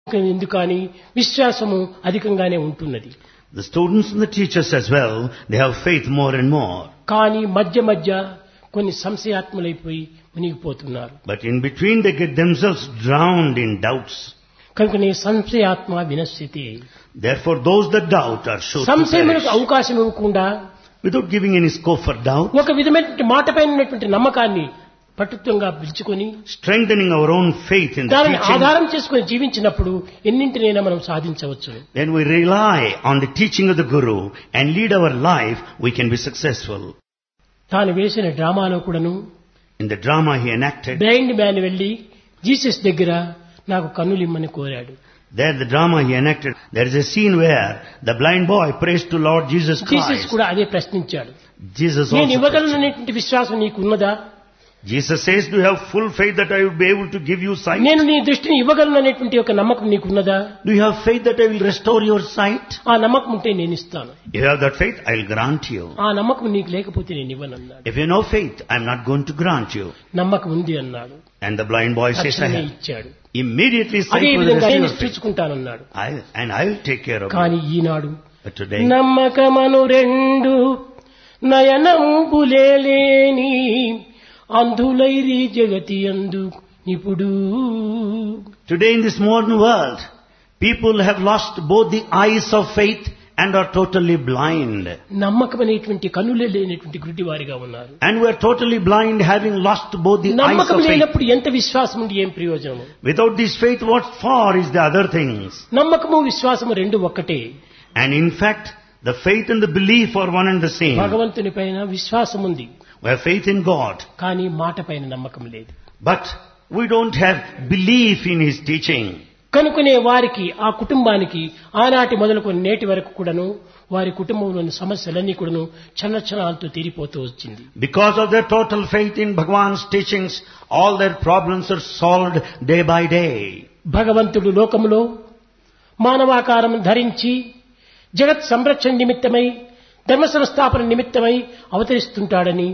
ఎందుకు కానీ విశ్వాసము అధికంగానే ఉంటున్నది The students and the teachers as well, they have faith more and more. కానీ మధ్య మధ్య కొన్ని సంశయాత్ములైపోయి మునిగిపోతున్నారు But in between they get themselves drowned in doubts. కనుకనే సంశయాత్మ వినశ్యతి Therefore those that doubt are sure to సంశయములకు perish. అవకాశం ఇవ్వకుండా Without giving any scope for doubt, ఒక విధమైనటువంటి మాటపైన ఉన్నటువంటి నమ్మకాన్ని పట్టుత్వంగా పిలుచుకొని strengthening our own faith in the దానిని teaching, ఆధారం చేసుకుని జీవించినప్పుడు ఎన్నింటినైనా మనం సాధించవచ్చు then we rely on the teaching of the Guru and lead our life, we can be successful. తాను వేసిన డ్రామాలో కూడాను In the drama he enacted, blind man వెళ్లి జీసస్ దగ్గర నాకు కన్నులిమ్మని కోరాడు there the drama he enacted, there is a scene where the blind boy prays to Lord Jesus Jesus Christ. కూడా అదే ప్రశ్నించాడు Jesus నేను also questioned. ఇవ్వగలననేటువంటి విశ్వాసం నీకున్నదా Jesus says, do you have full faith that I will be able to give you sight? నేను నీ దృష్టిని ఇవ్వగలననేటువంటి ఒక నమ్మకం నీకున్నదా Do you have faith that I will restore your sight? ఆ నమ్మకం ఉంటే నేను ఇస్తాను If you have that faith, I will grant you. ఆ నమ్మకం నీకు లేకపోతే నేను ఇవ్వనన్నాడు If you have no faith, I am not going to grant you. నమ్మకం ఉంది అన్నాడు And the blind boy says, I తక్షణమే have. ఇచ్చాడు Immediately sight అదే was విధంగా నేను restored. చూసుకుంటానన్నాడు I, and I will take care of you. కానీ ఈనాడు But today, నమ్మకమను రెండు నయనంబులేని అంధులైరి జగతి అందు నిపుడు today in this modern world, people have lost both the eyes of faith and are totally blind. నమ్మకం అనేటువంటి కన్నులే లేనటువంటి గుడ్డివారిగా ఉన్నారు And we are totally blind having lost both the eyes నమ్మకం of faith. లేనప్పుడు ఎంత విశ్వాసం ఉండి ఏం ప్రయోజనము Without this faith, what for is the other things? నమ్మకము విశ్వాసము రెండు ఒక్కటే And in fact, the faith and the belief are one and the same. భగవంతుని పైన విశ్వాసం ఉంది We have faith in God, కానీ మాట పైన నమ్మకం లేదు but we don't have belief in His teaching. కనుకునే వారికి ఆ కుటుంబానికి ఆనాటి మొదలుకొని నేటి వరకు కూడాను వారి కుటుంబంలోని సమస్యలన్నీ కూడాను చన్నచనాలతో తీరిపోతూ వచ్చింది Because of their total faith in Bhagwan's teachings, all their problems are solved day by day. భగవంతుడు లోకములో మానవాకారం ధరించి జగత్ సంరక్షణ నిమిత్తమై ధర్మ సంస్థాపన నిమిత్తమై అవతరిస్తుంటాడని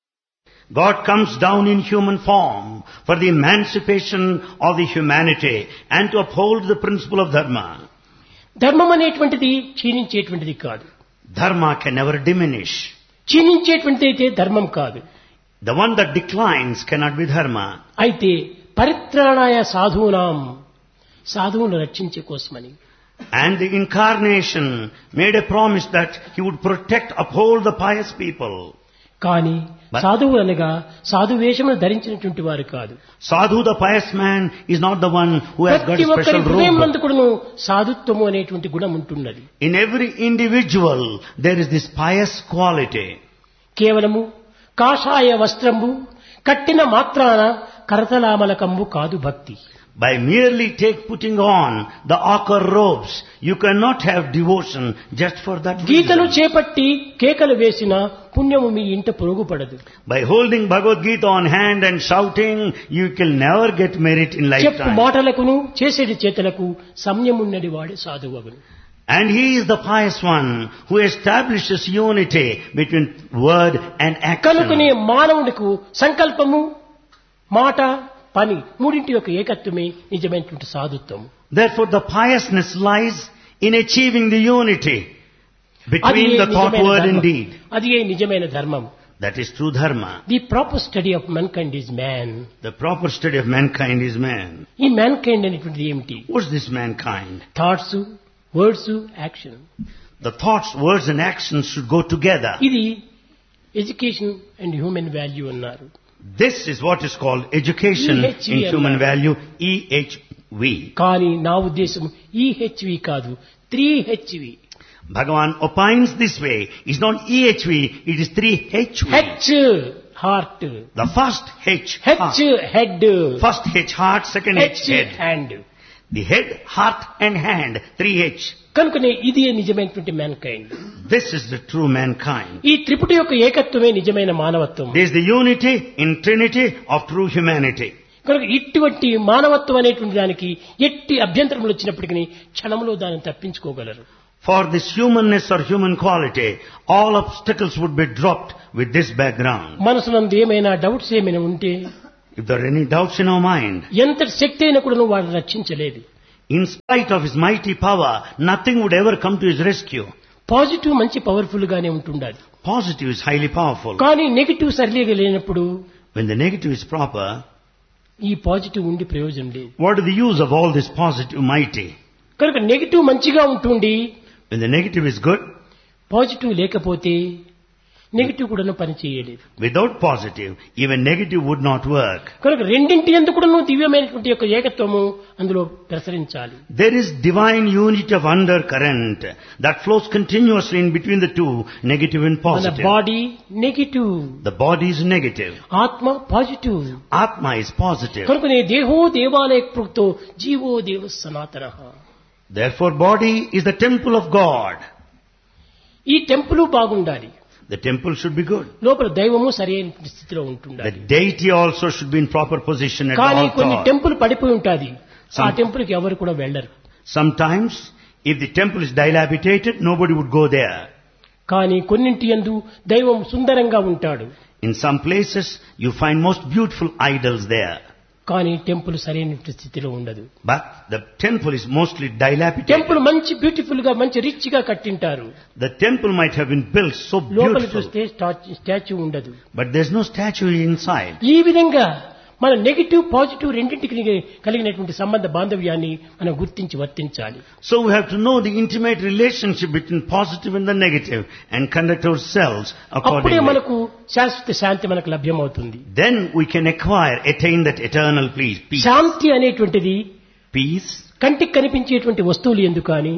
God comes down in human form for the emancipation of the humanity and to uphold the principle of Dharma. ధర్మం అనేటువంటిది క్షీణించేటువంటిది కాదు Dharma can never diminish. క్షీణించేటువంటిది అయితే ధర్మం కాదు The one that declines cannot be Dharma. అయితే పరిత్రాణాయ సాధూనాం సాధువును రక్షించే కోసమని And the incarnation made a promise that he would protect, uphold the pious people. కానీ But- సాధువు అనగా సాధు వేషమును ధరించినటువంటి వారు కాదు Sadhu, the pious man, is not the one who has got ప్రతి a ఒక్కరి special హృదయం robe. నందుకుడును సాధుత్వము అనేటువంటి గుణం ఉంటున్నది In every individual, there is this pious quality. కేవలము కాషాయ వస్త్రంబు కట్టిన మాత్రాన కరతలామలకంబు కాదు భక్తి By merely take putting on the ochre robes, you cannot have devotion just for that గీతలు reason. చేపట్టి కేకలు వేసిన పుణ్యము మీ ఇంట పొరుగుపడదు By holding Bhagavad Gita on hand and shouting, you can never get merit in చెప్పు lifetime. మాటలకును చేసేటి చేతలకు సంయమున్నది వాడే సాధువగును And he is the pious one who establishes unity between word and కనుకనే action. మానవుడికు సంకల్పము మాట పని మూడింటి యొక్క ఏకత్వమే నిజమైనటువంటి సాధుత్వం Therefore the piousness lies in achieving the unity అది between the thought, నిజమైన word and ధర్మం. deed. అది ఏ నిజమైన ధర్మం That is true dharma. The proper study of mankind is man The proper study of mankind is man. ఈ mankind అనేటువంటిది ఏమిటి What's this mankind? Thoughts words action The thoughts, words and actions should go together. ఇది education and human value అన్నారు This is what is called education EHV in human అన్నారు. value, EHV. కానీ నా ఉద్దేశం ఈ HV కాదు three HV Bhagavan opines this way. It's not EHV, it is 3HV. H heart The first H, H heart. Head First H, heart, second H, H head. Hand The head, heart and hand, 3H. కనుకనే ఇది నిజమైనటువంటి mankind This is the true mankind. ఈ త్రిపుటి యొక్క ఏకత్వమే నిజమైన మానవత్వం There is the unity in Trinity of true humanity. కనుక ఇటువంటి మానవత్వం అనేటువంటి దానికి ఎట్టి అభ్యంతరములు వచ్చినప్పటికీ క్షణంలో దాన్ని తప్పించుకోగలరు For this humanness or human quality, all obstacles would be dropped with this background. మనసునందు ఏమైనా డౌట్స్ ఏమైనా ఉంటే If there are any doubts in our mind, ఎంత శక్తి అయినా కూడా వాడిని రక్షించలేదు In spite of his mighty power, nothing would ever come to his rescue. Positive మంచి powerful గానే ఉంటుండాలి Positive is highly powerful. కానీ నెగిటివ్ సరిలేగా లేనప్పుడు When the negative is proper, ఈ పాజిటివ్ ఉండి ప్రయోజనం లేదు what is the use of all this positive mighty? కనుక నెగిటివ్ మంచిగా ఉంటుండి When the negative is good, positive లేకపోతే నెగిటివ్ కూడా పని చేయలేదు without positive, even negative would not work. కనుక రెండింటి ఎందుకు కూడా దివ్యమైనటువంటి యొక్క ఏకత్వము అందులో ప్రసరించాలి There is divine unity of undercurrent that flows continuously in between the two, negative and మన positive. Body negative The body is negative. ఆత్మ పాజిటివ్ Atma is positive. కనుక నీ దేహో దేవాలయ ప్రోక్తో జీవో దేవ సనాతన Therefore body is the temple of God. ఈ temple బాగుండాలి The temple should be good. లోపల దైవము సరైన స్థితిలో The ఉంటుండాలి deity also should be in proper position at the కానీ కొన్ని altar. టెంపుల్ పడిపోయి ఉంటుంది ఆ Some- టెంపుల్ కి ఎవరు కూడా వెళ్ళరు Sometimes, if the temple is dilapidated, nobody would go there. కానీ కొన్నింటి యందు దైవం సుందరంగా ఉంటాడు In some places, you find most beautiful idols there. కానీ టెంపుల్ సరైన స్థితిలో ఉండదు But the temple is mostly dilapidated. Temple మంచి బ్యూటిఫుల్ గా మంచి రిచ్ గా కట్టింటారు The temple might have been built so లోపల beautiful, చూస్తే స్టాచ్యూ ఉండదు but there's no statue inside. ఈ విధంగా మన నెగిటివ్ పాజిటివ్ రెండింటికి కలిగినటువంటి సంబంధ బాంధవ్యాన్ని మనం గుర్తించి వర్తించాలి So we have to know the intimate relationship between positive and the negative and conduct ourselves అప్పుడే accordingly. మనకు శాశ్వత శాంతి మనకు లభ్యమవుతుంది Then we can acquire, attain that eternal peace. Peace, శాంతి అనేటువంటిది peace కంటికి కనిపించేటువంటి వస్తువులు ఎందుకు కానీ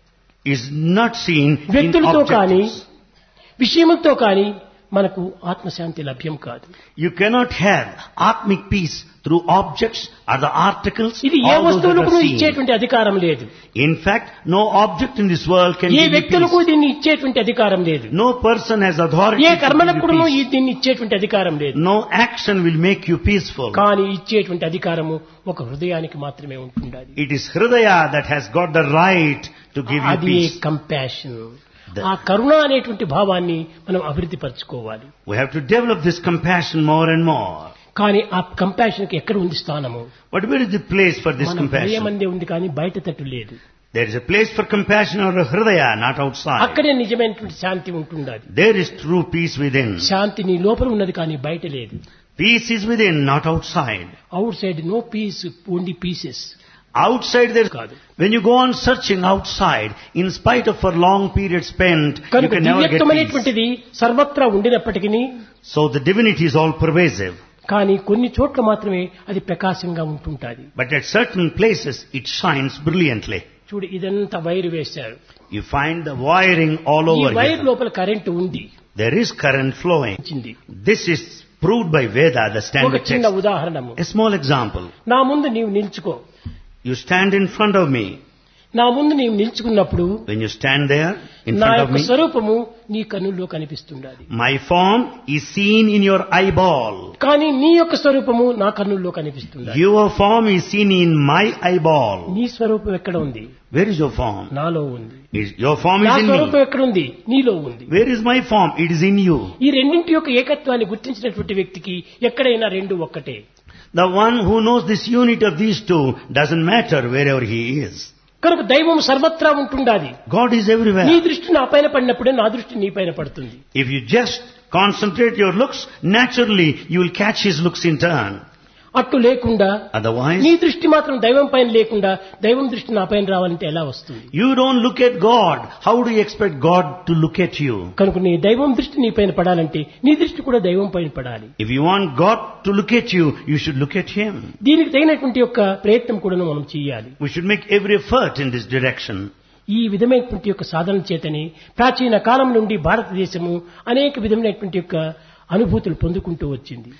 is not seen in వ్యక్తులతో కానీ objects. విషయములతో కానీ మనకు ఆత్మశాంతి లభ్యం కాదు You cannot have atmic peace through objects or the articles, ఇది ఏ all those that వస్తువులకు are seen. ఇచ్చేటువంటి అధికారం లేదు In fact, no object in this world can A give you వ్యక్తులకు peace. దీన్ని ఇచ్చేటువంటి అధికారం లేదు No person has authority A to కర్మలకు give కూడా you peace. దీన్ని ఇచ్చేటువంటి అధికారం లేదు No action will make you peaceful. కానీ ఇచ్చేటువంటి అధికారము ఒక హృదయానికి మాత్రమే ఉంటుండాలి It is Hridaya that has got the right to give you అది peace. కంపాషన్ The- ఆ కరుణ అనేటువంటి భావాన్ని మనం అభివృద్ధి పరచుకోవాలి We have to develop this compassion more and more. కానీ ఆ కంపాషన్ కి ఎక్కడ ఉంది స్థానము But where is the place for this మన compassion? హృదయమందే ఉంది కానీ బయట తట్టు లేదు There is a place for compassion or Hridaya, not outside. అక్కడే నిజమైనటువంటి శాంతి ఉంటుండాలి There is true peace within. శాంతి నీ లోపల ఉన్నది కానీ బయట లేదు Peace is within, not outside. Outside no peace only pieces Outside there కాదు When you go on searching outside, in spite of a long period spent, you కనుక can never get దివ్యత్వం peace. అనేటువంటిది సర్వత్రా ఉండినప్పటికీ So the divinity is all pervasive. కానీ కొన్ని చోట్ల మాత్రమే అది ప్రకాశంగా ఉంటుంటాది But at certain places, it shines brilliantly. చూడు ఇదంతా వైరు వేశారు You find the wiring all ఈ over వైర్ here. లోపల కరెంటు ఉంది There is current flowing. వచ్చింది This is proved by Veda, the ఒక standard చిన్న text. ఉదాహరణము A small example. నా ముందు నీవు నిల్చుకో You stand in front of me. నా ముందు నీవు నిల్చుకున్నప్పుడు When you stand there in నా front of యొక్క me, స్వరూపము నీ కన్నుల్లో కనిపిస్తుండాలి my form is seen in your eyeball. కానీ నీ యొక్క స్వరూపము నా కన్నుల్లో కనిపిస్తుండాలి Your form is seen in my eyeball. నీ స్వరూపం ఎక్కడ ఉంది Where is your form? నాలో ఉంది Is, your form నా is in స్వరూపం me. ఎక్కడ ఉంది నీలో ఉంది Where is my form? It is in you. ఈ రెండింటి యొక్క ఏకత్వాన్ని గుర్తించినటువంటి వ్యక్తికి ఎక్కడైనా రెండు ఒక్కటే The one who knows this unit of these two doesn't matter wherever he is. కనుక దైవం సర్వత్రా ఉంటుండాది God is నీ everywhere. దృష్టి నా పైన పడినప్పుడే నా దృష్టి నీ పైన పడుతుంది If you just concentrate your looks, naturally you will catch his looks in turn. అట్టు లేకుండా Otherwise, నీ దృష్టి మాత్రం దైవం పైన లేకుండా దైవం దృష్టి నా పైన రావాలంటే ఎలా వస్తుంది you don't look at God. How do you expect God to look at you? కనుక నీ దైవం దృష్టి నీ పైన పడాలంటే నీ దృష్టి కూడా దైవం పైన పడాలి If you want God to look at you, you should look at Him. దీనికి తగినటువంటి యొక్క ప్రయత్నం కూడా మనం చేయాలి We should make every effort in this direction. ఈ విధమైనటువంటి యొక్క సాధన చేతని ప్రాచీన కాలం నుండి భారతదేశము అనేక విధమైనటువంటి యొక్క అనుభూతులు పొందుకుంటూ వచ్చింది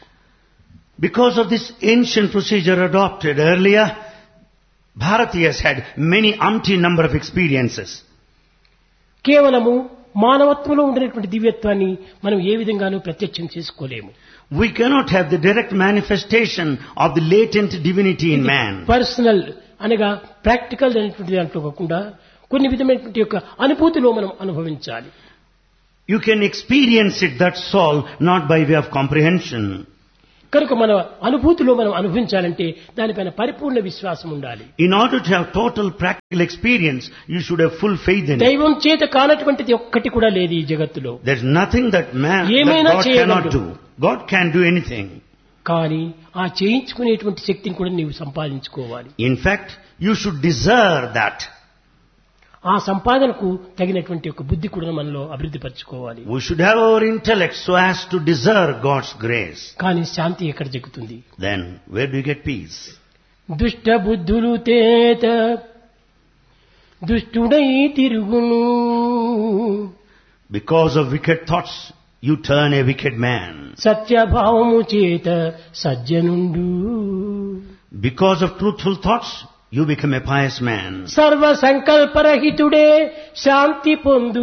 Because of this ancient procedure adopted earlier, Bharati has had many umpteen number of experiences. కేవలము మానవత్వంలో ఉండినటువంటి దివ్యత్వాన్ని మనం ఏ విధంగానూ ప్రత్యక్షం చేసుకోలేము We cannot have the direct manifestation of the latent divinity in man. Personal అనగా ప్రాక్టికల్ అనేటువంటి దాంట్లో కాకుండా కొన్ని విధమైనటువంటి యొక్క అనుభూతిలో మనం కనుక మన అనుభూతిలో మనం అనుభవించాలంటే దానిపైన పరిపూర్ణ విశ్వాసం ఉండాలి In order to have total practical experience, you should have full faith in it. దైవం చేత కానటువంటిది ఒక్కటి కూడా లేదు ఈ జగత్తులో There's nothing that man, that ఏమైనా God చేయగలడు. cannot do. God can do anything. కానీ ఆ చేయించుకునేటువంటి శక్తిని కూడా నీవు సంపాదించుకోవాలి In fact, you should deserve that. ఆ సంపాదనకు తగినటువంటి ఒక బుద్ధి కూడా మనలో అభివృద్ధి పరచుకోవాలి We should have our intellect so as to deserve God's grace. కానీ శాంతి ఎక్కడ జరుగుతుంది Then, where do you get peace? దుష్ట బుద్ధులు తేత దుష్టుడై తిరుగును Because of wicked thoughts, you turn a wicked man. సత్యభావము చేత సజ్జనుండు Because of truthful thoughts, you become a pious man. సర్వ సంకల్పరహితుడే శాంతి పొందు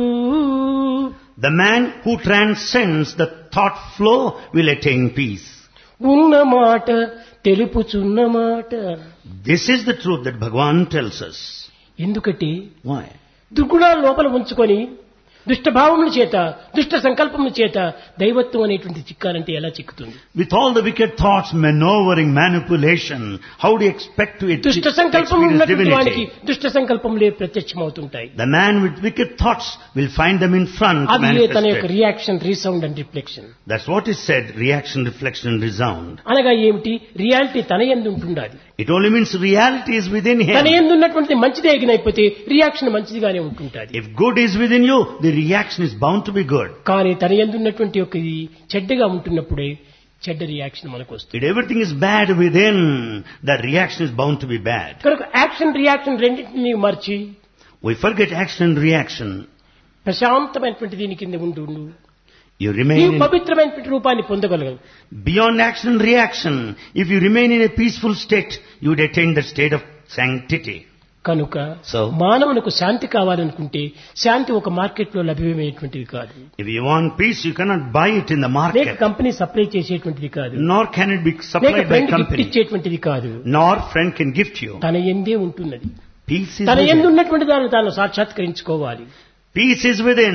The man who transcends the thought flow will attain peace. ఉన్న మాట తెలుపుచున్న మాట This is the truth that Bhagavan tells us. ఎందుకంటే Why? దుర్గుణాలు లోపల ఉంచుకొని దుష్టభావముల చేత దుష్ట సంకల్పముల చేత దైవత్వం అనేటువంటి చిక్కాలంటే ఎలా చిక్కుతుంది With all the wicked thoughts, maneuvering, manipulation, how do you expect to ach- దుష్ట సంకల్పం experience ఉన్నటువంటి వానికి divinity? దుష్ట సంకల్పములే ప్రత్యక్షమవుతుంటాయి The man with wicked thoughts will find them in front అది తన యొక్క manifested. Reaction resound and reflection That's what is said, reaction, reflection, resound. అనగా ఏమిటి రియాలిటీ తన ఎందు ఉంటుండాలి It only means reality is within తన him. ఎందు ఉన్నటువంటి మంచిదే ఎగినైపోతే రియాక్షన్ మంచిదిగానే ఉంటుంటాది If good is within you, the reaction is bound to be good. కానీ తన ఎందు ఉన్నటువంటి ఒక ఇది చెడ్డగా ఉంటున్నప్పుడే చెడ్డ రియాక్షన్ మనకు వస్తుంది If everything is bad within, the reaction is bound to be bad. కనుక యాక్షన్ రియాక్షన్ రెండింటిని మర్చి We forget action and reaction. ప్రశాంతమైనటువంటి దీని కింద ఉండు ఉండు. You నీవు remain in, పవిత్రమైనటువంటి రూపాన్ని పొందగలగవు beyond action and reaction. If you remain in a peaceful state, you would attain that state of sanctity. కనుక So- మానవులకు శాంతి కావాలనుకుంటే శాంతి ఒక మార్కెట్ లో లభ్యమయ్యేటువంటిది కాదు If you want peace, you cannot buy it in the లేక market. Company supply చేసేటువంటిది కాదు Nor can it be లేక supplied by friend gift company. ఇచ్చేటువంటిది కాదు Nor friend can gift you. తన ఎందే ఉంటున్నది Peace is తన ఎందు within. ఉన్నటువంటి దాన్ని తాను సాక్షాత్కరించుకోవాలి Peace is within.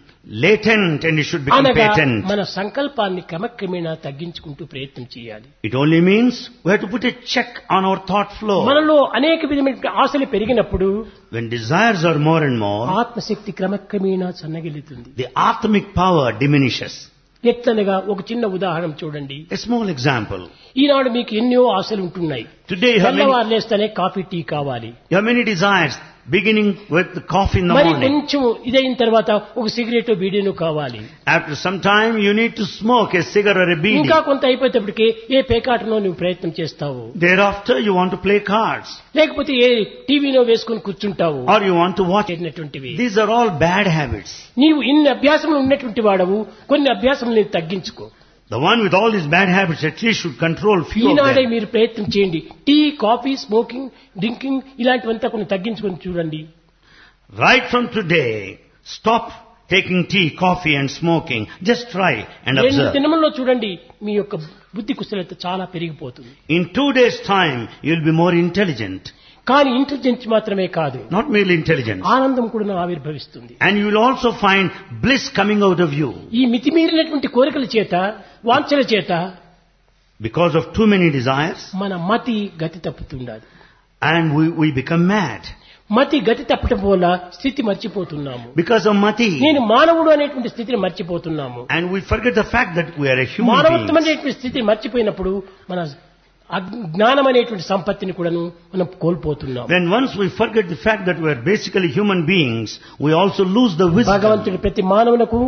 Latent and it should become అనగా patent. మన సంకల్పాన్ని క్రమక్రమేణా తగ్గించుకుంటూ ప్రయత్నం చేయాలి It only means we have to put a check on our thought flow. మనలో అనేక విధమైన ఆశలు పెరిగినప్పుడు When desires are more and more, ఆత్మశక్తి క్రమక్రమేణా సన్నగిలుతుంది the atmic power diminishes. ఎట్లనగా ఒక చిన్న ఉదాహరణ చూడండి A small example. ఈనాడు మీకు ఎన్నో ఆశలు ఉంటున్నాయి Today you have many, తెల్లవారు లేస్తేనే కాఫీ టీ కావాలి you have many desires, beginning with the coffee in the మరి morning. కొంచెం ఇదైన తర్వాత ఒక సిగరెట్ బీడీను కావాలి After some time, you need to smoke a cigarette or a beedi. ఇంకా కొంత అయిపోయేటప్పటికి ఏ పేకాటనో నువ్వు ప్రయత్నం చేస్తావు Thereafter, you want to play cards. లేకపోతే ఏ టీవీలో వేసుకుని కూర్చుంటావు Or you want to watch. చేరినటువంటివి These are all bad habits. నీవు ఇన్ని అభ్యాసములు ఉన్నటువంటి వాడవు కొన్ని అభ్యాసములు నీవు తగ్గించుకో The one with all these bad habits at least should control few of ఈనాడే them. మీరు ప్రయత్నం చేయండి టీ కాఫీ స్మోకింగ్ డ్రింకింగ్ ఇలాంటివంతా కొన్ని తగ్గించుకొని చూడండి Right from today, stop taking tea, coffee and smoking. Just try and రెండు observe. దినముల్లో చూడండి మీ యొక్క బుద్ధి కుశలత చాలా పెరిగిపోతుంది In two days' time, you'll be more intelligent. కానీ ఇంటెలిజెన్స్ మాత్రమే కాదు Not merely intelligence. ఆనందం కూడా ఆవిర్భవిస్తుంది And you will also find bliss coming out of you. ఈ మితిమీరినటువంటి కోరికల చేత వాంఛల చేత Because of too many desires, మన మతి గతి తప్పుతుండాలి and we, we become mad. మతి గతి తప్పటం వల్ల స్థితి మర్చిపోతున్నాము Because of mati. నేను మానవుడు అనేటువంటి స్థితిని మర్చిపోతున్నాము And we forget the fact that we are a human మానవత్వం being. అనేటువంటి స్థితిని మర్చిపోయినప్పుడు మన అగ్- జ్ఞానం అనేటువంటి సంపత్తిని కూడాను మనం కోల్పోతున్నాం When once we forget the fact that we are basically human beings, we also lose the wisdom. భగవంతుడు ప్రతి మానవునకు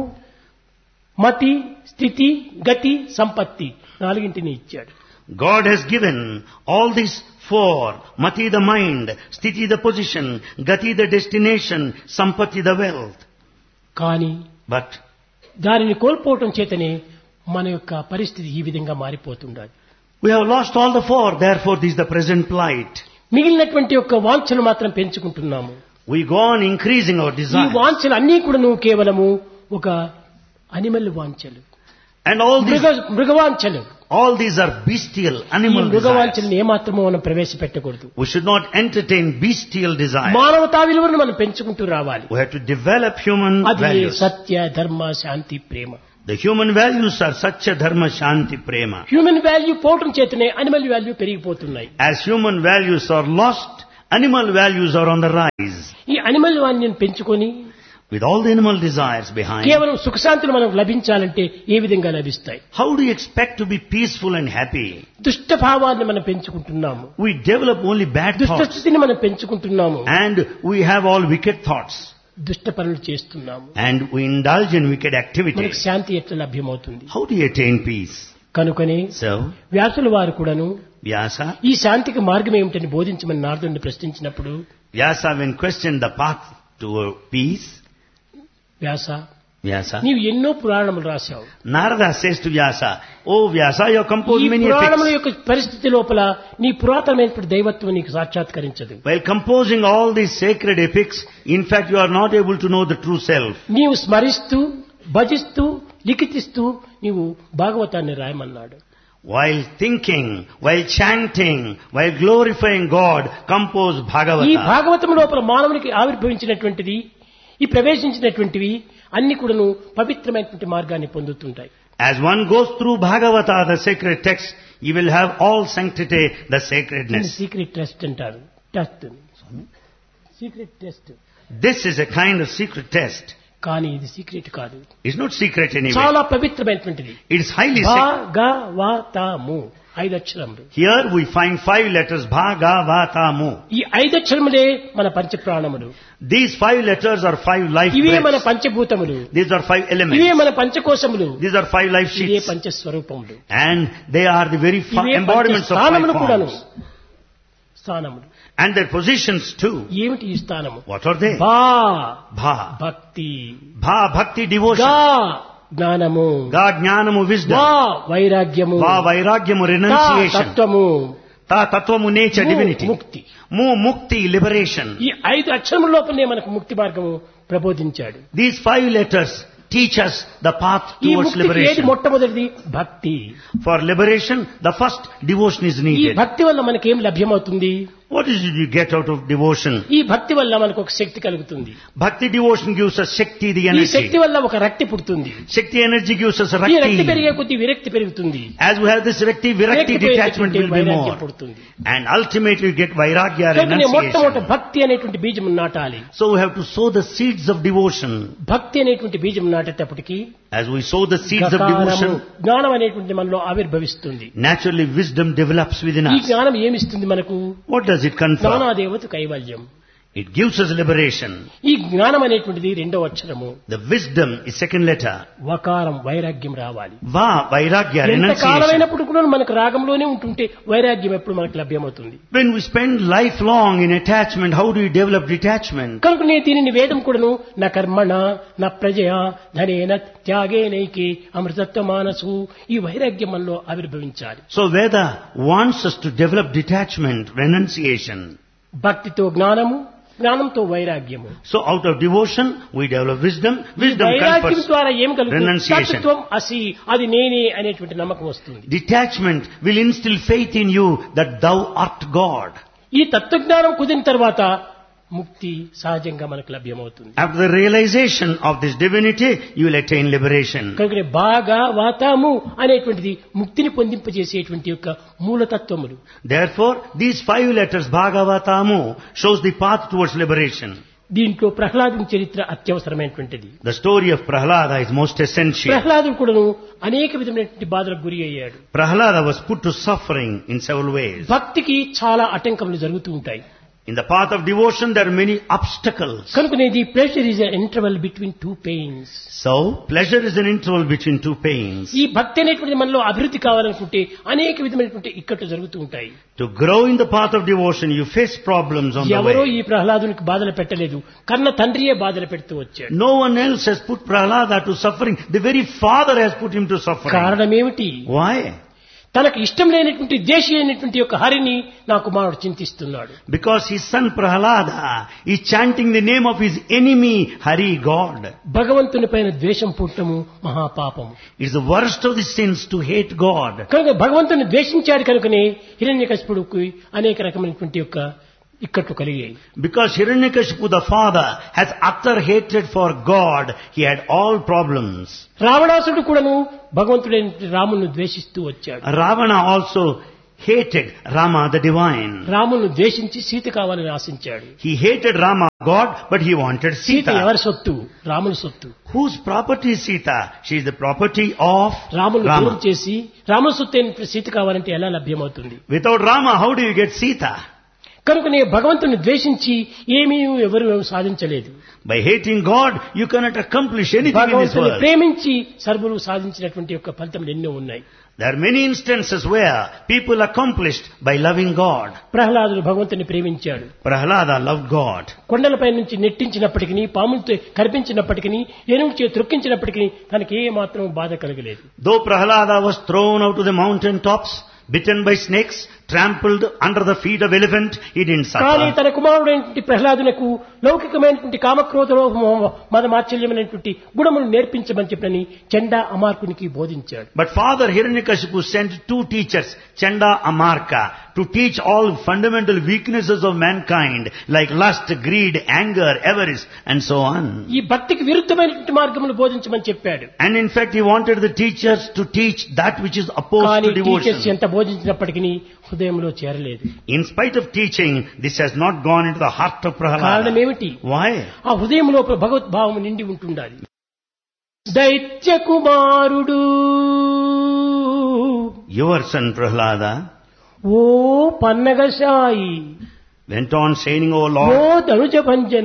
మతి స్థితి గతి సంపత్తి నాలుగింటిని ఇచ్చాడు God has given all these four, mati the mind, sthiti the position, gati the destination, sampati the wealth. కానీ But దానిని కోల్పోవటం చేతనే మన యొక్క పరిస్థితి ఈ విధంగా మారిపోతుండాలి we have lost all the four, therefore this is the present plight. మిగిలినటువంటి యొక్క వాంఛలు మాత్రం పెంచుకుంటున్నాము We go on increasing our ఈ desire. వాంఛలు అన్నీ కూడా కేవలము ఒక అనిమల్ వాంఛలు And all మృగ these, మృగవాంఛలు all these are bestial, ఈ animal desires. మృగవాంఛలను ఏమాత్రమో మనం ప్రవేశపెట్టకూడదు We should not entertain bestial desire. మానవతా విలువను మనం పెంచుకుంటూ రావాలి We have to develop human అది values. సత్య ధర్మ శాంతి ప్రేమ The human values are Satya, Dharma, Shanti, Prema. Human value పోవటం చేతనే అనిమల్ వాల్యూ పెరిగిపోతున్నాయి As human values are lost, animal values are on the rise. ఈ అనిమల్ వాల్యూని పెంచుకొని With all the animal desires behind, కేవలం సుఖశాంతులు మనకు లభించాలంటే ఏ విధంగా లభిస్తాయి how do you expect to be peaceful and happy? దుష్ట భావాన్ని మనం పెంచుకుంటున్నాము We develop only bad దుష్ట thoughts స్థితిని మనం పెంచుకుంటున్నాము and we have all wicked thoughts దుష్ట పనులు చేస్తున్నాము and we indulge in wicked మనకు activities. శాంతి ఎట్లా లభ్యమవుతుంది How do you attain peace? కనుకనే So, వ్యాసుల వారు కూడాను Vyasa, ఈ శాంతికి మార్గం ఏమిటని బోధించమని నారదుడిని ప్రశ్నించినప్పుడు Vyasa when questioned the path to peace, Vyasa Vyasa, నీవు ఎన్నో పురాణములు రాశావు Narada says to Vyasa, Oh Vyasa, you have ఈ composed many పురాణముల epics. యొక్క పరిస్థితి లోపల నీ పురాతనమైనటువంటి దైవత్వం నీకు సాక్షాత్కరించదు While composing all these sacred epics, in fact you are not able to know the true self. నీవు స్మరిస్తూ భజిస్తూ లిఖితిస్తూ నీవు భాగవతాన్ని రాయమన్నాడు While thinking, while chanting, while glorifying God, compose ఈ Bhagavata. భాగవతం లోపల మానవునికి ఆవిర్భవించినటువంటిది ఈ ప్రవేశించినటువంటివి అన్ని కూడాను పవిత్రమైనటువంటి మార్గాన్ని పొందుతుంటాయి As one goes through Bhagavata, the sacred text, you will have all sanctity, the sacredness. Secret test అంటారు test secret test This is a kind of secret test. కానీ ఇది సీక్రెట్ కాదు It's not secret anyway. చాలా పవిత్రమైనటువంటిది It is highly sacred. భాగవతము ఐదు అక్షరములు Here we find five letters, Bhagavatamu. ఈ ఐదు అక్షరములే మన పంచప్రాణములు These five letters are five life ఇవే మన breaths. పంచభూతములు These are five ఇవే elements. మన పంచకోశములు These are five life ఇవే sheets. పంచస్వరూపములు And they are the very fi- ఇవే embodiments of five స్థానములు కూడాను forms. స్థానములు And their positions too. ఏమిటి ఈ స్థానము What are they? బా Bha. భక్తి Bha, bhakti, devotion. గా జ్ఞానము Ga, jnanamu, wisdom. వా వైరాగ్యము Va, vairagyamu, తా renunciation. తత్వము Ta, tattvamu, nature, ము divinity. ముక్తి Mu, mukti, liberation. ఈ ఐదు అక్షరముల లోపలనే మనకు ముక్తి మార్గము ప్రబోధించాడు These five letters teach us the path ఈ towards ముక్తికి ఏది liberation. మొట్టమొదటిది భక్తి For liberation, the first devotion is ఈ needed. భక్తి వల్ల మనకేం లభ్యమవుతుంది What is it you get out of devotion? ఈ భక్తి వల్ల మనకు ఒక శక్తి కలుగుతుంది Bhakti devotion gives us Shakti, the ఈ శక్తి energy. వల్ల ఒక రక్తి పుడుతుంది Shakti energy gives us ఈ రక్తి Rakti. పెరిగే కొద్ది విరక్తి పెరుగుతుంది As we have this Rakti, Virakti విరక్తి detachment will be వైరాగ్యం more. పుడుతుంది And ultimately you get Vairagya, కనుకనే మొట్టమొదటి renunciation. భక్తి అనేటువంటి బీజం నాటాలి So we have to sow the seeds of devotion. భక్తి అనేటువంటి బీజం నాటేటప్పటికి As we sow the seeds of గకారము, devotion, జ్ఞానం అనేటువంటి మనలో ఆవిర్భవిస్తుంది naturally wisdom develops within ఈ us. జ్ఞానం ఏమిస్తుంది మనకు What does it confer? జ్ఞానాదేవత కైవల్యం It gives us liberation. ఈ జ్ఞానం అనేటువంటిది రెండో అక్షరము The wisdom is second letter. వకారం వైరాగ్యం రావాలి Va, Vairagya, ఎంత renunciation. కాలమైనప్పుడు కూడా మనకు రాగంలోనే ఉంటుంటే వైరాగ్యం ఎప్పుడు మనకు లభ్యమవుతుంది When we spend lifelong in attachment, how do you develop detachment? కనుక నేను దీనిని వేదం కూడాను నా కర్మణ నా ప్రజయ ధనేన త్యాగేనైకి అమృతత్వ మానసు ఈ వైరాగ్యం మనలో ఆవిర్భవించాలి So Veda wants us to develop detachment, renunciation. భక్తితో జ్ఞానము జ్ఞానంతో వైరాగ్యము So out of devotion, we develop wisdom. ఈ Wisdom వైరాగ్యం confers ద్వారా ఏం కలుగుతుంది renunciation. తత్వం అసి అది నేనే అనేటువంటి నమ్మకం వస్తుంది detachment will instill faith in you that thou art God. ఈ తత్వజ్ఞానం కుదిరిన తర్వాత ముక్తి సహజంగా మనకు లభ్యమవుతుంది After the realization of this divinity, you will attain liberation. కనుక బాగా వాతాము అనేటువంటిది ముక్తిని పొందింపజేసేటువంటి యొక్క మూలతత్వములు Therefore, these five letters, Bhagavatamu, shows the path towards liberation. దీంట్లో ప్రహ్లాదుని చరిత్ర అత్యవసరమైనటువంటిది The story of Prahlada is most essential. ప్రహ్లాదుడు కూడాను అనేక విధమైనటువంటి బాధలకు గురి అయ్యాడు Prahlada was put to suffering in several ways. భక్తికి చాలా ఆటంకములు జరుగుతూ ఉంటాయి In the path of devotion, there are many obstacles. కనుకనేది pleasure is interval between two pains So, pleasure is an interval between two pains. ఈ భక్తి అనేటువంటి మనలో అభివృద్ధి కావాలనుకుంటే అనేక విధమైనటువంటి ఇక్కట్లు జరుగుతూ ఉంటాయి To grow in the path of devotion, you face problems on the ఎవరో way. ఈ ప్రహ్లాదునికి బాధలు పెట్టలేదు కన్న తండ్రియే బాధలు పెడుతూ వచ్చాడు No one else has put Prahlada to suffering. The very father has put him to suffering. కారణం ఏమిటి Why? తనకు ఇష్టం లేనటువంటి దేశీ అయినటువంటి యొక్క హరిని నా కుమారుడు చింతిస్తున్నాడు Because his son Prahlada is chanting the name of his enemy, Hari God. భగవంతుని పైన ద్వేషం పుట్టము మహాపాపము It's the worst of the sins to hate God. కనుక భగవంతుని ద్వేషించాడు కనుకనే హిరణ్యకశిపుడుకు అనేక రకమైనటువంటి యొక్క ఇక్కట్లు కలిగాయి Because Hiranyakashipu the father has utter hatred for God, he had all problems. రావణాసుడు కూడాను భగవంతుడైన రామును ద్వేషిస్తూ వచ్చాడు Ravana also hated Rama the divine. రామును ద్వేషించి Sita కావాలని ఆశించాడు He hated Rama, God, but he wanted Sita Sita. ఎవరి సొత్తు రాముని సొత్తు Whose property is Sita? She is the property of రామును దూరం Rama. చేసి రాముని సొత్తు అయిన సీత కావాలంటే ఎలా లభ్యమవుతుంది Without Rama, how do you get Sita? కనుకనే భగవంతుని ద్వేషించి ఏమీ ఎవరు సాధించలేదు By hating God, you cannot accomplish anything in this భగవంతుని world. ప్రేమించి సర్వులు సాధించినటువంటి యొక్క ఫలితములు ఎన్నో ఉన్నాయి There are many instances where people accomplished by loving God. ప్రహ్లాదుడు భగవంతుని ప్రేమించాడు Prahlada loved God. కొండలపై నుంచి నెట్టించినప్పటికీ పాములతో కనిపించినప్పటికీ ఎనుగు చే త్రొక్కించినప్పటికీ తనకి ఏ మాత్రం బాధ కలగలేదు Though Prahlada was thrown out to the mountain tops, bitten by snakes, trampled under the feet of elephant, he didn't కానీ suffer. తన కుమారుడైనటువంటి ప్రహ్లాదునకు లౌకికమైనటువంటి కామక్రోధ మద మాత్సల్యమైనటువంటి గుణములు నేర్పించమని చెప్పని చండా అమార్కునికి బోధించాడు But Father Hiranyakashipu sent two teachers, Chanda Amarka, to teach all fundamental weaknesses of mankind like lust, greed, anger, avarice, and so on. ఈ భక్తికి విరుద్ధమైనటువంటి మార్గములు బోధించమని చెప్పాడు And in fact, he wanted the teachers to teach that which is opposed కానీ to teachers devotion. ఎంత బోధించినప్పటికీ హృదయంలో చేరలేదు In spite of teaching, this has not gone into the heart of కారణం Prahlada. ఏమిటి Why? ఆ హృదయం లోపల భగవద్భావం నిండి ఉంటుండాలి దైత్య కుమారుడు Your son Prahlada oh పన్నగశాయి went on saying, O oh Lord, ధనుజ భంజన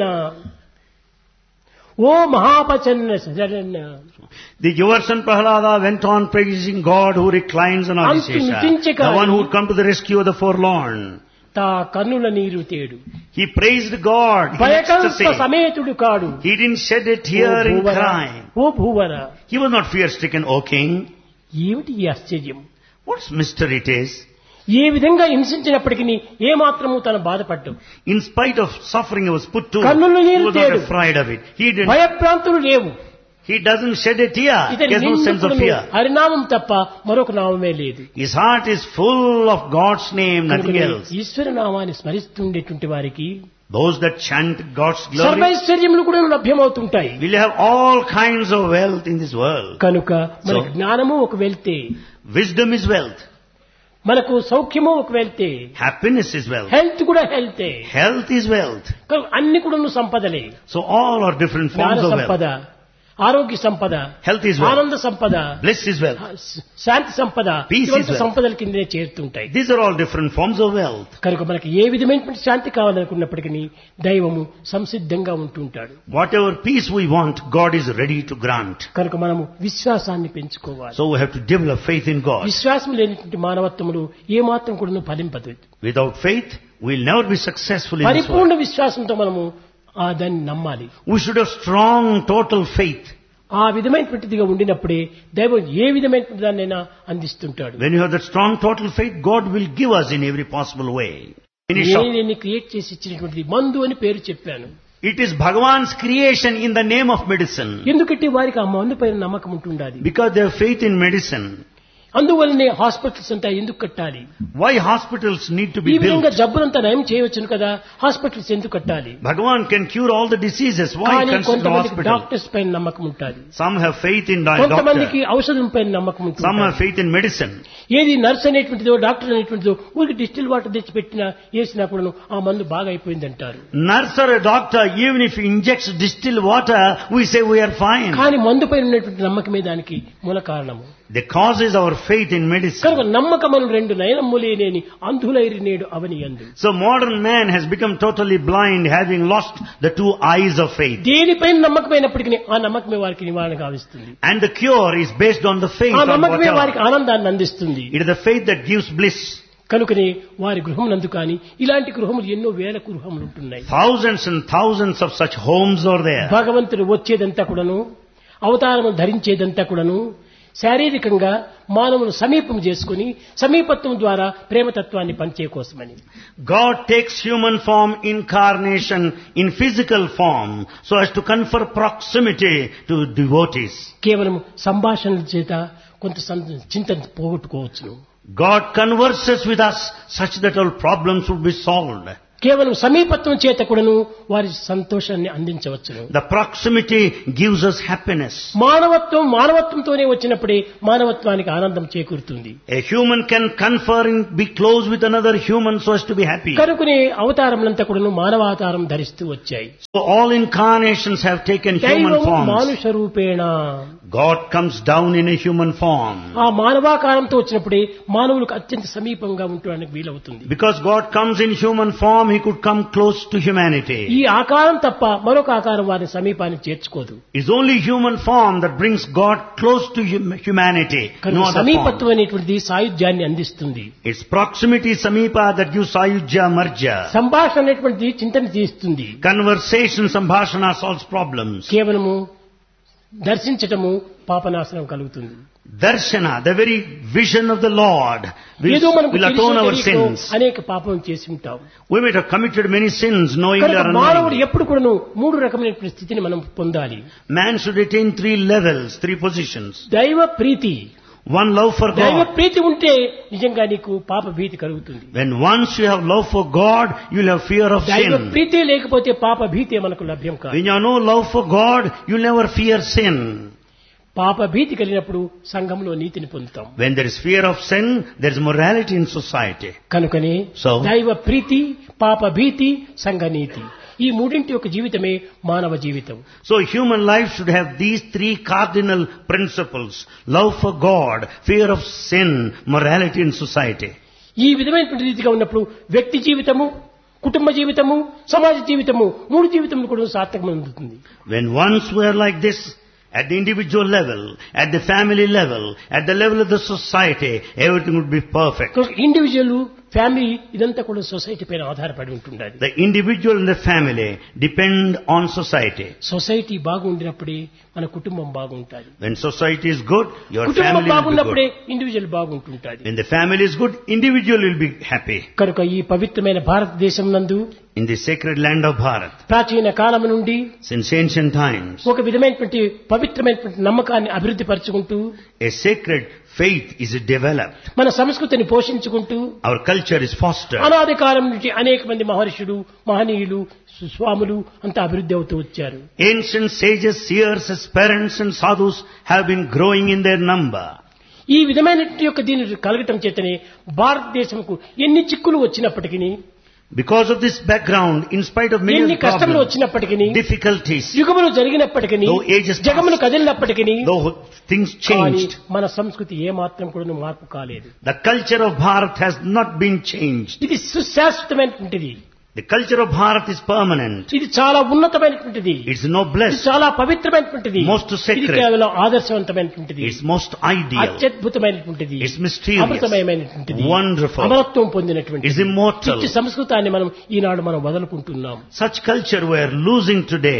oh మహాపచన్న Saranya the your son Prahlada went on praising God who reclines on unto Adishesha, మితించక the one who would come to the rescue of the forlorn. తా కన్నుల నీరు తేడు He praised God in భయకంప ecstasy. సమేతుడు కాడు He didn't shed a oh tear in భూవర, crying. Oh భూవర He was not fear-stricken, O king. ఏమిటి ఈ ఆశ్చర్యం What mystery it is. ఏ విధంగా హింసించినప్పటికీ ఏ మాత్రము తన బాధపడ్డం In spite of suffering he was put to, కన్నులు he నీరు was not తేడు. afraid of it. He didn't. భయప్రాంతులు లేవు He doesn't shed a tear. He ఇతని has no sense of నిండుకును fear. హరినామం తప్ప మరొక నామమే లేదు His heart is full of God's name, nothing కనుకనే else. ఈశ్వర నామాన్ని స్మరిస్తుండేటువంటి వారికి Those that chant God's glory సర్వైశ్వర్యములు కూడా లభ్యమవుతుంటాయి will have all kinds of wealth in this world. కనుక మన So- జ్ఞానము ఒక వెళ్తే Wisdom is wealth. మనకు సౌఖ్యము ఒక వెళ్తే Happiness is wealth. హెల్త్ కూడా హెల్తే Health is wealth. కనుక అన్ని కూడా సంపదలే So all are different జ్ఞాన forms of wealth. సంపద ఆరోగ్య సంపద Health is wealth. ఆనంద సంపద Bliss is wealth. శాంతి సంపద Peace is ఇవంతా wealth. సంపదల కిందనే చేరుతుంటాయి These are all different forms of wealth. కనుక మనకి ఏ విధమైనటువంటి శాంతి కావాలనుకున్నప్పటికీ దైవము సంసిద్ధంగా ఉంటుంటాడు Whatever peace we want, God is ready to grant. కనుక మనము విశ్వాసాన్ని పెంచుకోవాలి So we have to develop faith in God. విశ్వాసం లేనటువంటి మానవత్వములు ఏ మాత్రం కూడా ఫలింపదు Without faith, we'll never be successful in this world. పరిపూర్ణ విశ్వాసంతో మనము ఆ దాన్ని నమ్మాలి We should have strong, total faith. ఆ విధమైనటువంటిదిగా ఉండినప్పుడే దైవం ఏ విధమైనటువంటి దాన్నైనా అందిస్తుంటాడు When you have that strong, total faith, God will give us in every possible way. Finish up. నేను క్రియేట్ చేసి ఇచ్చినటువంటిది మందు అని పేరు చెప్పాను It is Bhagavan's creation in the name of medicine. ఎందుకంటే వారికి ఆ మందు పైన నమ్మకం ఉంటుండాలి Because they have faith in medicine. అందువల్లనే హాస్పిటల్స్ అంతా ఎందుకు కట్టాలి Why hospitals need to ఈ be విధంగా built? జబ్బులంతా నయం చేయవచ్చును కదా హాస్పిటల్స్ ఎందుకు కట్టాలి Bhagavan can cure all the diseases. Why కానీ consider కొంతమందికి hospital? డాక్టర్స్ పైన నమ్మకం ఉంటుంది Some have faith in di- కొంతమందికి doctor. ఔషధం పైన నమ్మకం Some ఉంటుంది have faith in medicine. ఏది నర్స్ అనేటువంటిదో డాక్టర్ అనేటువంటిదో ఊరికి డిస్టిల్ వాటర్ తెచ్చి పెట్టినా వేసినా కూడాను ఆ మందు బాగా అయిపోయింది అంటారు Nurse or a doctor, even if he injects distilled water, we say we are fine. కానీ మందు పైన ఉన్నటువంటి నమ్మకమే దానికి మూల కారణము The cause is our faith in medicine. కనుక నమ్మకమను రెండు నయనమ్ములేనేని అంధులైరి నేడు అవని అందు So modern man has become totally blind, having lost the two eyes of faith. దేనిపైన నమ్మకమైనప్పటికీ ఆ నమ్మకమే వారికి నివారణ గావిస్తుంది And the cure is based on the faith ఆ on నమ్మకమే వారికి whatever. ఆనందాన్ని అందిస్తుంది It is the faith that gives bliss. కనుకనే వారి గృహమునందు కానీ ఇలాంటి గృహములు ఎన్నో వేల గృహములు ఉంటున్నాయి Thousands and thousands of such homes are there. భగవంతుడు వచ్చేదంతా కూడాను అవతారము ధరించేదంతా కూడాను శారీరకంగా మానవును సమీపం చేసుకుని సమీపత్వం ద్వారా ప్రేమతత్వాన్ని పంచే కోసమని God takes human form incarnation in physical form so as to confer proximity to devotees. కేవలం సంభాషణల చేత కొంత సం- చింతన పోగొట్టుకోవచ్చును God converses with us such that our problems would be solved. కేవలం సమీపత్వం చేత కూడాను వారి సంతోషాన్ని అందించవచ్చును The proximity gives us happiness. మానవత్వం మానవత్వంతోనే వచ్చినప్పుడే మానవత్వానికి ఆనందం చేకూరుతుంది A human can confer and be close with another human so as to be happy. కనుకనే అవతారములంతా కూడాను మానవావతారం ధరిస్తూ వచ్చాయి So all incarnations have taken human దైవం forms. మానుష రూపేణ God comes down in a human form. ఆ మానవాకారంతో వచ్చినప్పుడే మానవులకు అత్యంత సమీపంగా ఉండడానికి వీలవుతుంది Because God comes in human form, He could come close to humanity. ఈ ఆకారం తప్ప మరొక ఆకారం వారిని సమీపాన్ని చేర్చుకోదు It's only human form that brings God close to hum- humanity. No కనుక other సమీపత్వం form. అనేటువంటిది సాయుధ్యాన్ని అందిస్తుంది It's proximity samipa that gives ayujya marja. సంభాషణ అనేటువంటిది చింతన చేస్తుంది Conversation, sambhashana solves problems. కేవలము దర్శించటము పాపనాశనం కలుగుతుంది Darshana, the very vision of the Lord, will, ఏదో మనకు will తెలిసో atone our తెలియకో sins. అనేక పాపం చేసి ఉంటాం We might have committed many sins knowingly కనుక or మానవుడు unknowingly. ఎప్పుడు కూడాను మూడు రకమైన స్థితిని మనం పొందాలి Man should attain three levels, three positions. దైవ ప్రీతి One, love for దైవ God. ప్రీతి ఉంటే నిజంగా నీకు పాప భీతి కలుగుతుంది When once you have love for God, you will have fear of దైవ sin. ప్రీతి లేకపోతే పాప భీతి మనకు లభ్యం కాదు When you have no love for God, you will never fear sin. పాప భీతి కలిగినప్పుడు సంఘంలో నీతిని పొందుతాం When there is fear of sin, there is morality in society. కనుకనే So? దైవ ప్రీతి పాప భీతి సంఘ నీతి ఈ మూడింటి యొక్క జీవితమే మానవ జీవితం So human life should have these three cardinal principles. Love for God, fear of sin, morality in society. ఈ విధమైనటువంటి రీతిగా ఉన్నప్పుడు వ్యక్తి జీవితము కుటుంబ జీవితము సమాజ జీవితము మూడు జీవితములు కూడా సార్థకం అందుతుంది When once we are like this, at the individual level, at the family level, at the level of the society, everything would be perfect. Individual family ఇదంతా కూడా సొసైటీ పైన ఆధారపడి ఉంటుండాలి The individual and the family depend on society. Society బాగుండినప్పుడే మన కుటుంబం బాగుంటుంది When society is good, your కుటుంబం family will be బాగున్నప్పుడే good. ఇండివిజువల్ బాగుంటుంటుంది When the family is good, individual will be happy. కనుక ఈ పవిత్రమైన భారతదేశం నందు In the sacred land of Bharat, ప్రాచీన కాలం నుండి since ancient times, ఒక విధమైనటువంటి పవిత్రమైనటువంటి నమ్మకాన్ని అభివృద్ధి పరుచుకుంటూ a sacred faith is developed. మన సంస్కృతిని పోషించుకుంటూ Our culture is fostered. అనాది కాలం నుంచి అనేక మంది మహర్షులు మహనీయులు సు- స్వాములు అంతా అభివృద్ధి అవుతూ వచ్చారు Ancient sages, seers, aspirants and sadhus have been growing in their number. ఈ విధమైనటువంటి యొక్క దీని కలగటం చేతనే భారతదేశంకు ఎన్ని చిక్కులు వచ్చినప్పటికీ Because of this background, in spite of many of ఎన్ని the కష్టములు problems, వచ్చినప్పటికీ difficulties, యుగములు జరిగినప్పటికీ Though ages passed. జగములు కదిలినప్పటికీ though things కానీ changed, మన సంస్కృతి ఏ మాత్రం కూడా మార్పు కాలేదు the culture of Bharat has not been changed. ఇది సుశాశ్వతమైనటువంటిది The culture of Bharat is permanent. ఇది చాలా ఉన్నతమైనటువంటిది It's ఇది noblest. చాలా పవిత్రమైనటువంటిది Most sacred. ఇది కేవలం ఆదర్శవంతమైనటువంటిది It's most ideal. అత్యద్భుతమైనటువంటిది It's mysterious. అమృతమయమైనటువంటిది Wonderful. అమరత్వం పొందినటువంటి It's immortal. ఇట్టి సంస్కృతాన్ని మనం ఈనాడు మనం వదులుకుంటున్నాం Such culture we are losing today.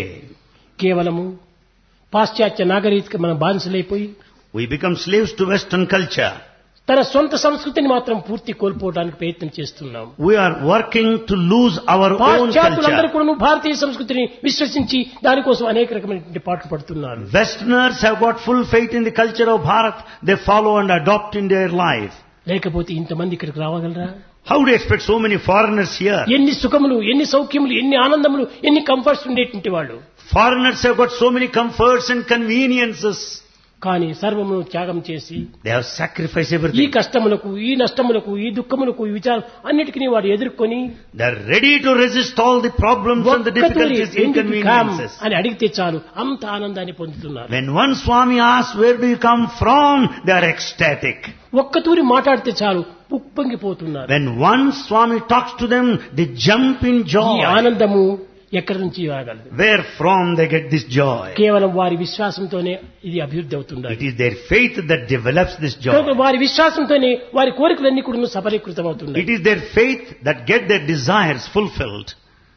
కేవలము పాశ్చాత్య నాగరిక మనం బానిసలైపోయి We become slaves to Western culture. తన సొంత సంస్కృతిని మాత్రం పూర్తి కోల్పోవడానికి ప్రయత్నం చేస్తున్నాం We are working to lose our own పాశ్చాత్యులందరూ culture. కూడా భారతీయ సంస్కృతిని విశ్వసించి దానికోసం అనేక రకమైనటువంటి పాటలు పడుతున్నారు Westerners have got full faith in the culture of Bharat. They follow and adopt in their life. లేకపోతే ఇంతమంది ఇక్కడికి రావగలరా How do you expect so many foreigners here? ఎన్ని సుఖములు ఎన్ని సౌఖ్యములు ఎన్ని ఆనందములు ఎన్ని కంఫర్ట్స్ ఉండేటువంటి వాళ్ళు Foreigners have got so many comforts and conveniences. కానీ సర్వమును త్యాగం చేసి They have sacrificed ఈ everything. కష్టములకు ఈ నష్టములకు ఈ దుఃఖములకు ఈ విచారం అన్నిటికీ వాడు ఎదుర్కొని They are ready to resist all the problems and the ఒక్కతూరి difficulties, ఎందుకు కామ్ inconveniences. అని అడిగితే చాలు అంత ఆనందాన్ని పొందుతున్నారు When one Swami asks, where do you come from? They are ecstatic. ఒక్కతూరి మాట్లాడితే చాలు ఉప్పొంగిపోతున్నారు When one Swami talks to them, they jump in ఈ joy. ఆనందము ఎక్కడి నుంచి రాగలదు Where from they get this joy? కేవలం వారి విశ్వాసంతోనే ఇది అభివృద్ధి అవుతుంది It is their faith that develops this కనుక joy. వారి విశ్వాసంతోనే వారి కోరికలన్నీ కూడా సఫలీకృతం అవుతున్నాయి It is their faith that get their desires fulfilled.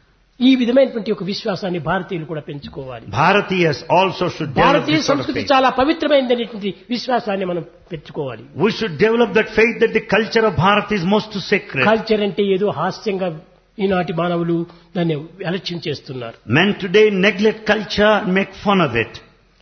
ఈ విధమైనటువంటి ఒక విశ్వాసాన్ని భారతీయులు కూడా పెంచుకోవాలి Bharatiyas also should develop Bharatiya this sort of సంస్కృతి faith. చాలా పవిత్రమైనటువంటి విశ్వాసాన్ని మనం పెంచుకోవాలి We should develop that faith that the culture of Bharat is most sacred. Culture అంటే ఏదో హాస్యంగా ఈనాటి మానవులు దాన్ని అలక్ష్యం చేస్తున్నారు Men today neglect culture and make fun of it.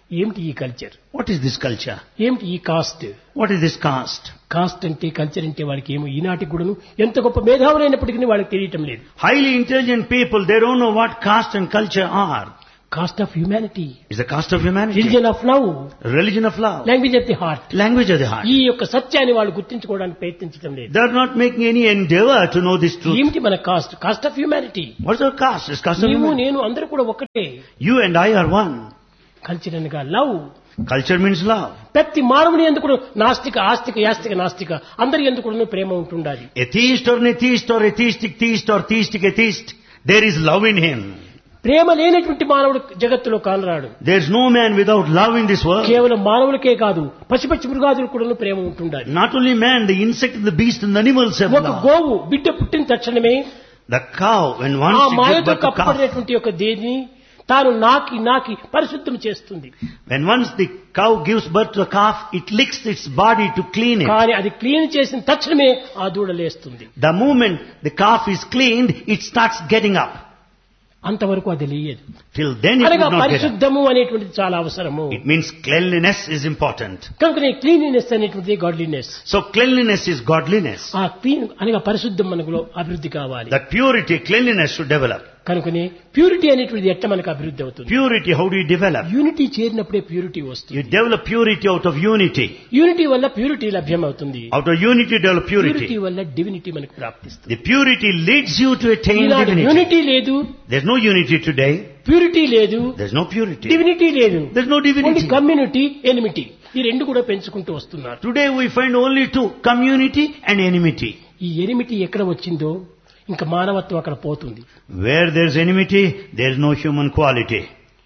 ఏమిటి ఈ culture What is this culture? ఏమిటి ఈ caste What is this caste? Caste అంటే కల్చర్ అంటే వాళ్ళకి ఏమో ఈనాటికి కూడాను ఎంత గొప్ప మేధావులైనప్పటికీ వాళ్ళకి తెలియటం లేదు Highly intelligent people, they don't know what caste and culture are. Caste of humanity It's the caste of humanity. Religion of love Religion of love. Language of the heart Language of the heart. ఈ యొక్క సత్యాన్ని వాళ్ళు గుర్తించుకోవడానికి ప్రయత్నించడం లేదు They are not making any endeavor to know this truth. ఏమిటి మన caste caste of humanity What's our caste? It's caste of నీవు humanity. నేను అందరూ కూడా ఒకటే You and I are one. కల్చర్ అనగా లవ్ Culture means love. ప్రతి మానవుని ఎందుకు నాస్తిక ఆస్తిక యాస్తిక నాస్తిక అందరి ఎందుకు ప్రేమ ఉంటుండాలి Atheist or an atheist or atheistic theist or theistic atheist, there is love in him. ప్రేమ లేనటువంటి మానవుడు జగత్తులో కానరాడు There's no man without love in this world. కేవలం మానవులకే కాదు పశుపక్షి మృగాదులు కూడా ప్రేమ ఉంటుండాలి Not only man, the insect, the beast and the animals have ఒక love. గోవు బిడ్డ పుట్టిన తక్షణమే The cow, when ఆ once it gives మాయతో birth to calf, కప్పబడినటువంటి యొక్క దేని తాను నాకి నాకి పరిశుద్ధం చేస్తుంది when once the cow gives birth to a calf, it licks its body to clean it. కానీ అది క్లీన్ చేసిన తక్షణమే ఆ దూడ లేస్తుంది The moment the calf is cleaned, it starts getting up. అంతవరకు అది లేయదు Till then it అనగా will not get up. పరిశుద్ధము అనేటువంటిది చాలా అవసరము It means cleanliness is important. కనుక క్లీనినెస్ అనేటువంటిది godliness So cleanliness is godliness. ఆ క్లీన్ అనగా పరిశుద్ధం మనకు అభివృద్ధి కావాలి That purity, cleanliness should develop. కనుకనే ప్యూరిటీ అనేటువంటిది ఎట్ట మనకు అభివృద్ధి అవుతుంది Purity, how do you develop? Unity చేరినప్పుడే ప్యూరిటీ వస్తుంది You develop purity out of unity. Unity వల్ల ప్యూరిటీ లభ్యం అవుతుంది Out of unity, develop purity purity. వల్ల డివినిటీ మనకు ప్రాప్తిస్తుంది The purity leads you to attain ఈనాడు divinity. యూనిటీ లేదు There's no unity today. Purity లేదు There's no purity. డివినిటీ లేదు There's no only divinity. Community enmity ఈ రెండు కూడా పెంచుకుంటూ వస్తున్నారు Today we find only two, community and enmity. ఈ ఎనిమిటీ ఎక్కడ వచ్చిందో ఇంకా మానవత్వం అక్కడ పోతుంది Where there's enmity, there's no human quality.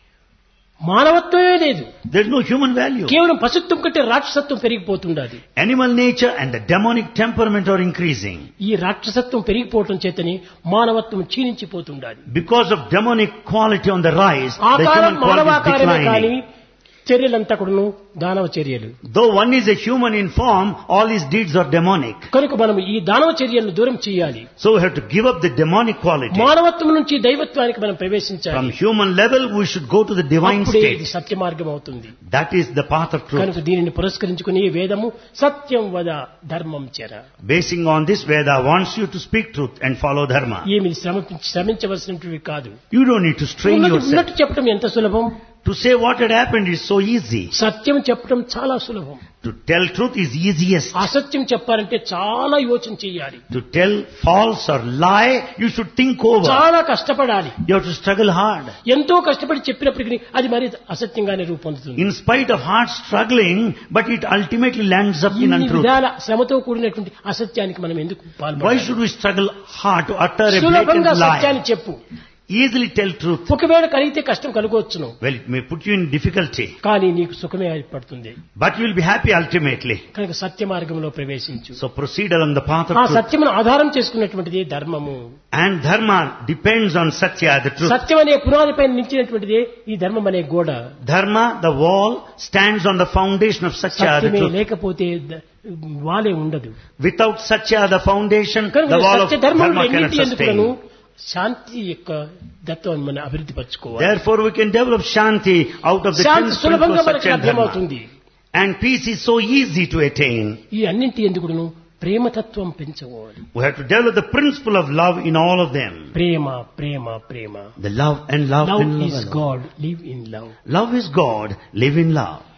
మానవత్వమే లేదు There's no human value. కేవలం పశుత్వం కంటే రాక్షసత్వం పెరిగిపోతుండాలి Animal nature and the demonic temperament are increasing. ఈ రాక్షసత్వం పెరిగిపోవటం చేతని మానవత్వం క్షీణించిపోతుండాలి Because of demonic quality on the rise, the ఆకారం human quality is మానవాకారమే కానీ declining. చర్యలంతా కూడాను దానవ చర్యలు Though one is a human in form, all his deeds are demonic. కనుక మనం ఈ దానవ చర్యలను దూరం చేయాలి So we have to give up the demonic quality. మానవత్వం నుంచి దైవత్వానికి మనం ప్రవేశించాలి From human level, we should go to the divine అప్పుడే ఇది state. సత్య మార్గం అవుతుంది That is the path of truth. కనుక దీనిని పురస్కరించుకుని ఈ వేదము సత్యం వద ధర్మం చెర Basing on this, Veda wants you to speak truth and follow dharma. ఏమి శ్రమ శ్రమించవలసినవి కాదు You don't need to strain ఉన్నది yourself. ఉన్నట్టు చెప్పడం ఎంత సులభం To say what had happened is so easy. సత్యం చెప్పడం చాలా సులభం To tell truth is easiest. అసత్యం చెప్పాలంటే చాలా యోచన చేయాలి To tell false or lie, you should think over. చాలా కష్టపడాలి You have to struggle hard. ఎంతో కష్టపడి చెప్పినప్పటికీ అది మరి అసత్యంగానే రూపొందుతుంది In spite of hard struggling, but it ultimately lands up in ఇన్ని untruth. విధాల శ్రమతో కూడినటువంటి అసత్యానికి మనం ఎందుకు Why పాల్గొనాలి should we struggle hard to utter a blatant సులభంగా సత్యాన్ని lie? చెప్పు Easily tell truth. ఒకవేళ కలిగితే కష్టం కలగవచ్చును Well, it may put you in difficulty, కానీ నీకు సుఖమే ఏర్పడుతుంది but you will be happy ultimately. కనుక సత్య మార్గంలో ప్రవేశించు So proceed along the path of ఆ truth. సత్యమును ఆధారం చేసుకున్నటువంటిది ధర్మము And dharma depends on satya, the truth. సత్యం అనే పునాదిపై నిలిచినటువంటిదే ఈ ధర్మం అనే గోడ Dharma, the wall, stands on the foundation of satya, the సత్యమే truth. లేకపోతే ద- వాలే ఉండదు Without satya, the foundation, కనుక the wall of సత్య ధర్మం dharma cannot ఎన్నింటి ఎందుకును sustain. శాంతి యొక్క దత్వాన్ని మనం అభివృద్ధి పరచుకోవాలి Therefore, we can develop shanti out of the Shanti principle సులభంగా of మనకు satya and dharma. లభ్యమవుతుంది And peace is so easy to attain. ఈ అన్నింటి ఎందుకును ప్రేమతత్వం పెంచుకోవాలి We have to develop the principle of love in all of them. ప్రేమ ప్రేమ ప్రేమ The love and love love and love. Is alone. God live in love Love is God, live in love.